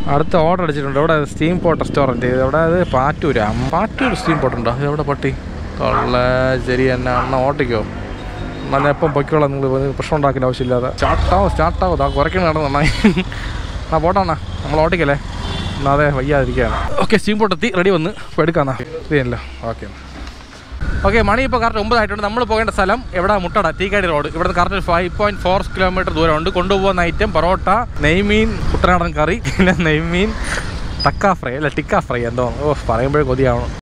അടുത്ത ഓർഡർ അടിച്ചിട്ടുണ്ട് ഇവിടെ സ്റ്റീം പോട്ട് റെസ്റ്റോറൻറ്റ് ഇവിടെ അത് പാറ്റൂരാ പാറ്റൂർ സ്റ്റീം പോട്ട് ഉണ്ടോ എവിടെ പട്ടി കൊള്ള ശരി എന്നെ അണ്ണ ഓട്ടിക്കോ നല്ല എപ്പം പൊയ്ക്കോളാം നിങ്ങൾ പ്രശ്നം ഉണ്ടാക്കില്ല ആവശ്യമില്ലാതെ സ്റ്റാർട്ടാവും സ്റ്റാർട്ടാവും ആ കുറയ്ക്കണം നടന്നു നന്നായി ആ പോട്ടാണ്ണ നമ്മൾ ഓട്ടിക്കല്ലേ എന്നാ അതെ വയ്യാതിരിക്കുകയാണ് ഓക്കെ സ്റ്റീം പോട്ട് എത്തി റെഡി വന്ന് ഇപ്പോൾ എടുക്കാന്നാ ഇതല്ലോ ഓക്കെ ഓക്കെ മണി ഇപ്പോൾ കറക്റ്റ് ഒമ്പതായിട്ടുണ്ട് നമ്മൾ പോകേണ്ട സ്ഥലം എവിടെ മുട്ടട തീക്കാടി റോഡ് ഇവിടെ correct five point four kilometre ദൂരമുണ്ട് കൊണ്ടുപോകുന്ന ഐറ്റം പൊറോട്ട നെയ്മീൻ കുട്ടനാടൻ കറി പിന്നെ നെയ്മീൻ തക്ക ഫ്രൈ അല്ല ടിക്ക ഫ്രൈ എന്തോ ഓ പറയുമ്പോഴേ കൊതിയാവണം